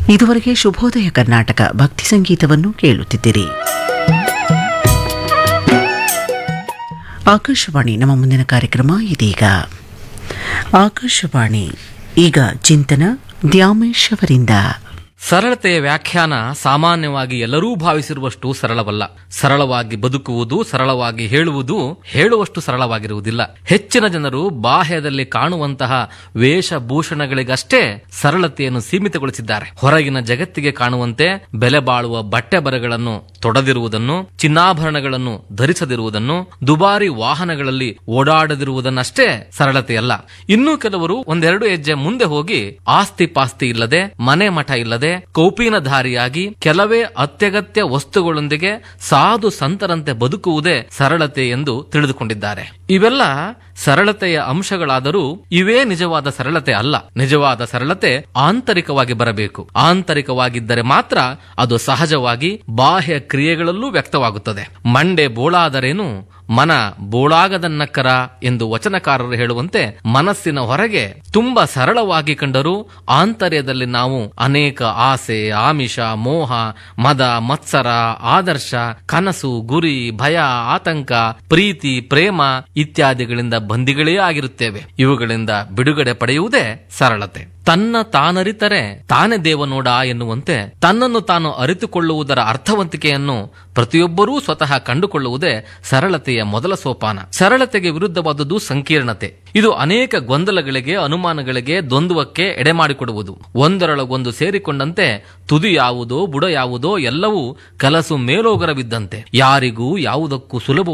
ಇದುವರೆಗೆ ಶುಭೋದಯ ಕರ್ನಾಟಕ ಭಕ್ತಿ ಸಂಗೀತವನ್ನು ಕೇಳುತ್ತಿದ್ದಿರಿ ಆಕಾಶವಾಣಿ ನಮ್ಮ ಮುಂದಿನ ಕಾರ್ಯಕ್ರಮ ಇದೀಗ ಆಕಾಶವಾಣಿ ಈಗ ಚಿಂತನ ದ್ಯಾಮೇಶ್ ಅವರಿಂದ ಸರಳತೆಯ ವ್ಯಾಖ್ಯಾನ ಸಾಮಾನ್ಯವಾಗಿ ಎಲ್ಲರೂ ಭಾವಿಸಿರುವಷ್ಟು ಸರಳವಲ್ಲ ಸರಳವಾಗಿ ಬದುಕುವುದು ಸರಳವಾಗಿ ಹೇಳುವುದು ಹೇಳುವಷ್ಟು ಸರಳವಾಗಿರುವುದಿಲ್ಲ ಹೆಚ್ಚಿನ ಜನರು ಬಾಹ್ಯದಲ್ಲಿ ಕಾಣುವಂತಹ ವೇಷಭೂಷಣಗಳಿಗಷ್ಟೇ ಸರಳತೆಯನ್ನು ಸೀಮಿತಗೊಳಿಸಿದ್ದಾರೆ ಹೊರಗಿನ ಜಗತ್ತಿಗೆ ಕಾಣುವಂತೆ ಬೆಲೆ ಬಾಳುವ ಬಟ್ಟೆ ಬರೆಗಳನ್ನು ತೊಡದಿರುವುದನ್ನು ಚಿನ್ನಾಭರಣಗಳನ್ನು ಧರಿಸದಿರುವುದನ್ನು ದುಬಾರಿ ವಾಹನಗಳಲ್ಲಿ ಓಡಾಡದಿರುವುದನ್ನಷ್ಟೇ ಸರಳತೆಯಲ್ಲ ಇನ್ನೂ ಕೆಲವರು ಒಂದೆರಡು ಹೆಜ್ಜೆ ಮುಂದೆ ಹೋಗಿ ಆಸ್ತಿ ಪಾಸ್ತಿ ಇಲ್ಲದೆ ಮನೆ ಮಠ ಇಲ್ಲದೆ ಕೌಪೀನಧಾರಿಯಾಗಿ ಕೆಲವೇ ಅತ್ಯಗತ್ಯ ವಸ್ತುಗಳೊಂದಿಗೆ ಸಾಧು ಸಂತರಂತೆ ಬದುಕುವುದೇ ಸರಳತೆ ಎಂದು ತಿಳಿದುಕೊಂಡಿದ್ದಾರೆ ಇವೆಲ್ಲ ಸರಳತೆಯ ಅಂಶಗಳಾದರೂ ಇವೇ ನಿಜವಾದ ಸರಳತೆ ಅಲ್ಲ ನಿಜವಾದ ಸರಳತೆ ಆಂತರಿಕವಾಗಿ ಬರಬೇಕು ಆಂತರಿಕವಾಗಿದ್ದರೆ ಮಾತ್ರ ಅದು ಸಹಜವಾಗಿ ಬಾಹ್ಯ ಕ್ರಿಯೆಗಳಲ್ಲೂ ವ್ಯಕ್ತವಾಗುತ್ತದೆ ಮಂಡೆ ಬೋಳಾದರೇನು ಮನ ಬೋಳಾಗದನ್ನಕ್ಕರ ಎಂದು ವಚನಕಾರರು ಹೇಳುವಂತೆ ಮನಸ್ಸಿನ ಹೊರಗೆ ತುಂಬಾ ಸರಳವಾಗಿ ಕಂಡರೂ ಆಂತರ್ಯದಲ್ಲಿ ನಾವು ಅನೇಕ ಆಸೆ ಆಮಿಷ ಮೋಹ ಮದ ಮತ್ಸರ ಆದರ್ಶ ಕನಸು ಗುರಿ ಭಯ ಆತಂಕ ಪ್ರೀತಿ ಪ್ರೇಮ ಇತ್ಯಾದಿಗಳಿಂದ ಬಂದಿಗಳೇ ಆಗಿರುತ್ತೇವೆ ಇವುಗಳಿಂದ ಬಿಡುಗಡೆ ಪಡೆಯುವುದೇ ಸರಳತೆ ತನ್ನ ತಾನರಿತರೆ ತಾನೇ ದೇವನೋಡ ಎನ್ನುವಂತೆ ತನ್ನನ್ನು ತಾನು ಅರಿತುಕೊಳ್ಳುವುದರ ಅರ್ಥವಂತಿಕೆಯನ್ನು ಪ್ರತಿಯೊಬ್ಬರೂ ಸ್ವತಃ ಕಂಡುಕೊಳ್ಳುವುದೇ ಸರಳತೆಯ ಮೊದಲ ಸೋಪಾನ ಸರಳತೆಗೆ ವಿರುದ್ಧವಾದುದು ಸಂಕೀರ್ಣತೆ ಇದು ಅನೇಕ ಗೊಂದಲಗಳಿಗೆ ಅನುಮಾನಗಳಿಗೆ ದ್ವಂದ್ವಕ್ಕೆ ಎಡೆಮಾಡಿಕೊಡುವುದು ಒಂದರೊಳಗೊಂದು ಸೇರಿಕೊಂಡಂತೆ ತುದಿ ಯಾವುದೋ ಬುಡ ಯಾವುದೋ ಎಲ್ಲವೂ ಕಲಸು ಮೇಲೋಗರವಿದ್ದಂತೆ ಯಾರಿಗೂ ಯಾವುದಕ್ಕೂ ಸುಲಭ